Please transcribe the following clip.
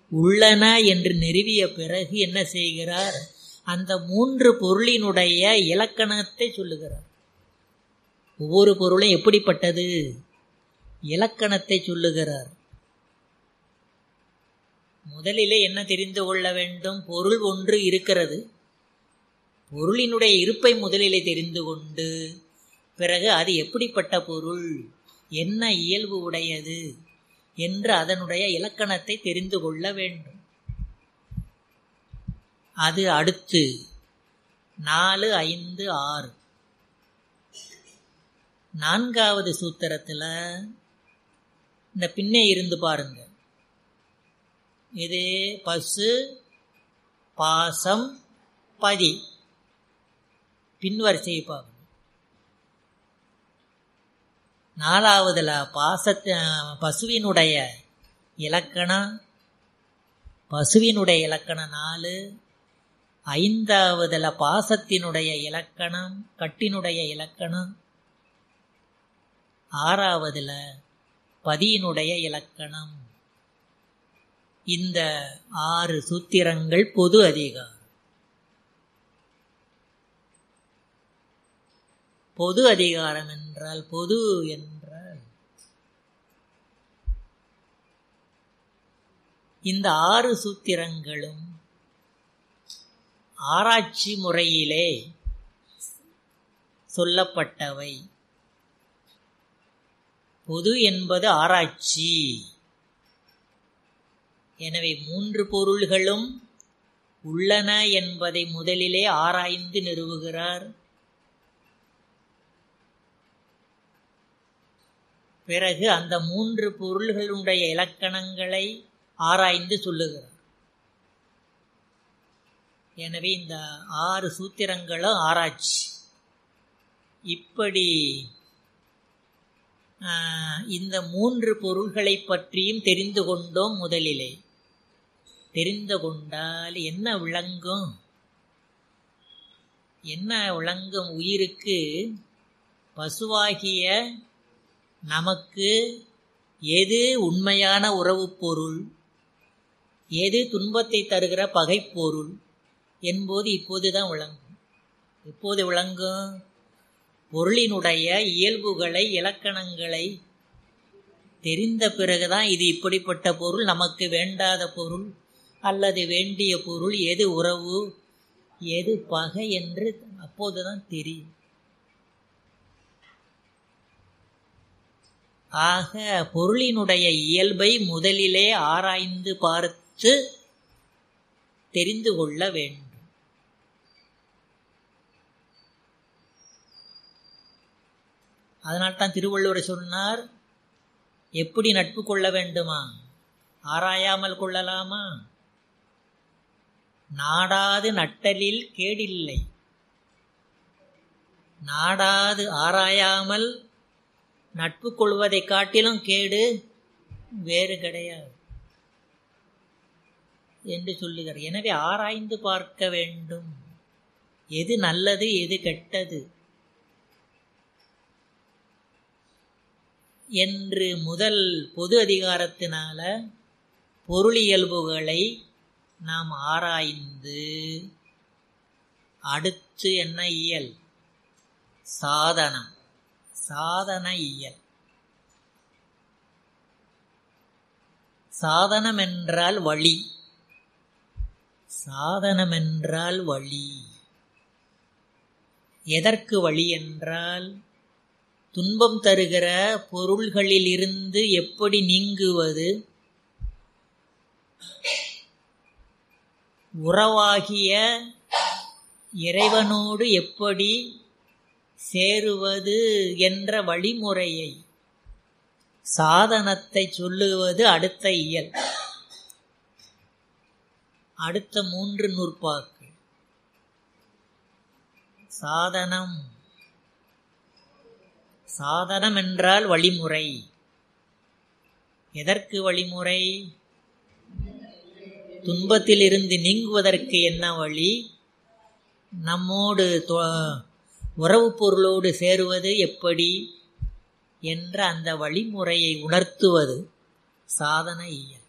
உள்ளன என்று நிறுவிய பிறகு என்ன செய்கிறார் அந்த மூன்று பொருளினுடைய இலக்கணத்தை சொல்லுகிறார் ஒவ்வொரு பொருளும் எப்படிப்பட்டது இலக்கணத்தை சொல்லுகிறார் முதலிலே என்ன தெரிந்து கொள்ள வேண்டும் பொருள் ஒன்று இருக்கிறது பொருளினுடைய இருப்பை முதலிலே தெரிந்து கொண்டு பிறகு அது எப்படிப்பட்ட பொருள் என்ன இயல்பு உடையது என்று அதனுடைய இலக்கணத்தை தெரிந்து கொள்ள வேண்டும் அது அடுத்து நாலு ஐந்து ஆறு நான்காவது சூத்திரத்தில் இந்த பின்னே இருந்து பாருங்க இது பசு பாசம் பதி பின்வரிசையை பார்க்கணும் நாலாவதுல பாசத்த பசுவினுடைய இலக்கணம் பசுவினுடைய இலக்கணம் நாலு ஐந்தாவதுல பாசத்தினுடைய இலக்கணம் கட்டினுடைய இலக்கணம் ஆறாவதுல பதியினுடைய இலக்கணம் இந்த ஆறு சூத்திரங்கள் பொது அதிகாரம் பொது அதிகாரம் என்றால் பொது என்றால் இந்த ஆறு சூத்திரங்களும் ஆராய்ச்சி முறையிலே சொல்லப்பட்டவை பொது என்பது ஆராய்ச்சி எனவே மூன்று பொருள்களும் உள்ளன என்பதை முதலிலே ஆராய்ந்து நிறுவுகிறார் பிறகு அந்த மூன்று பொருள்களுடைய இலக்கணங்களை ஆராய்ந்து சொல்லுகிறார் எனவே இந்த ஆறு சூத்திரங்களும் ஆராய்ச்சி இப்படி இந்த மூன்று பொருள்களை பற்றியும் தெரிந்து கொண்டோம் முதலிலே தெரிந்து கொண்டால் என்ன விளங்கும் என்ன விளங்கும் உயிருக்கு பசுவாகிய நமக்கு எது உண்மையான உறவு பொருள் எது துன்பத்தை தருகிற பகைப்பொருள் என்பது இப்போதுதான் விளங்கும் எப்போது விளங்கும் பொருளினுடைய இயல்புகளை இலக்கணங்களை தெரிந்த பிறகுதான் இது இப்படிப்பட்ட பொருள் நமக்கு வேண்டாத பொருள் அல்லது வேண்டிய பொருள் எது உறவு எது பகை என்று அப்போதுதான் தெரியும் ஆக பொருளினுடைய இயல்பை முதலிலே ஆராய்ந்து பார்த்து தெரிந்து கொள்ள வேண்டும் அதனால்தான் திருவள்ளுவர் சொன்னார் எப்படி நட்பு கொள்ள வேண்டுமா ஆராயாமல் கொள்ளலாமா நாடாது நட்டலில் கேடில்லை நாடாது ஆராயாமல் நட்பு கொள்வதை காட்டிலும் கேடு வேறு கிடையாது என்று சொல்லுகிறார் எனவே ஆராய்ந்து பார்க்க வேண்டும் எது நல்லது எது கெட்டது என்று முதல் பொது அதிகாரத்தினால பொருளியல்புகளை நாம் ஆராய்ந்து அடுத்து என்ன இயல் சாதனம் சாதன இயல் சாதனம் என்றால் வழி சாதனம் என்றால் வழி எதற்கு வழி என்றால் துன்பம் தருகிற பொருள்களிலிருந்து எப்படி நீங்குவது உறவாகிய இறைவனோடு எப்படி சேருவது என்ற வழிமுறையை சாதனத்தை சொல்லுவது அடுத்த இயல் அடுத்த மூன்று நூற்பாக்கள் சாதனம் சாதனம் என்றால் வழிமுறை எதற்கு வழிமுறை துன்பத்திலிருந்து நீங்குவதற்கு என்ன வழி நம்மோடு உறவு பொருளோடு சேருவது எப்படி என்ற அந்த வழிமுறையை உணர்த்துவது சாதன இயல்